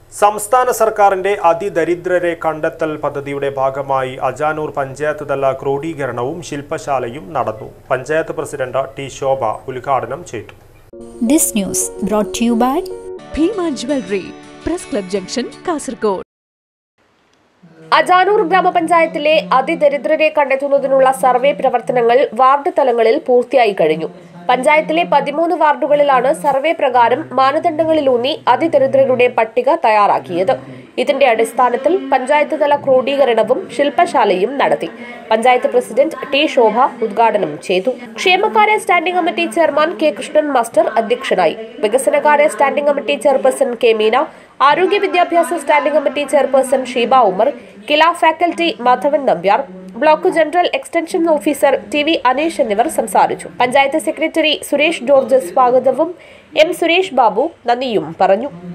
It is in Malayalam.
സംസ്ഥാന സർക്കാരിന്റെ അതിദരിദ്രരെ കണ്ടെത്തൽ പദ്ധതിയുടെ ഭാഗമായി അജാനൂർ പഞ്ചായത്ത് തല ക്രോഡീകരണവും ശില്പശാലയും നടന്നു പഞ്ചായത്ത് പ്രസിഡന്റ് ടി ശോഭ ഉദ്ഘാടനം ചെയ്തു This news brought to you by Bhima jewellery press club junction Kasaragod Ajanur ഗ്രാമപഞ്ചായത്തിലെ അതിദരിദ്രരെ കണ്ടെത്തുന്നതിനുള്ള സർവേ പ്രവർത്തനങ്ങൾ വാർഡ് തലങ്ങളിൽ പൂർത്തിയായി കഴിഞ്ഞു പഞ്ചായത്തിലെ പതിമൂന്ന് വാർഡുകളിലാണ് സർവേ പ്രകാരം മാനദണ്ഡങ്ങളിലൂന്നി അതിദരിദ്രരുടെ പട്ടിക തയ്യാറാക്കിയത് ഇതിന്റെ അടിസ്ഥാനത്തിൽ പഞ്ചായത്ത് തല ക്രോഡീകരണവും ശില്പശാലയും നടത്തി പഞ്ചായത്ത് പ്രസിഡന്റ് ടി ശോഭ ഉദ്ഘാടനം ചെയ്തു ക്ഷേമകാര്യ standing committee chairman K Krishnan master അധ്യക്ഷനായി വികസനകാര്യ standing committee chairperson K Meena ആരോഗ്യ വിദ്യാഭ്യാസ standing committee chairperson Sheeba Umar KILA faculty Madhavan Nambiar block general extension officer T V Aneesh എന്നിവർ സംസാരിച്ചു പഞ്ചായത്ത് സെക്രട്ടറി സുരേഷ് ജോർജ് സ്വാഗതവും എം സുരേഷ് ബാബു നന്ദിയും പറഞ്ഞു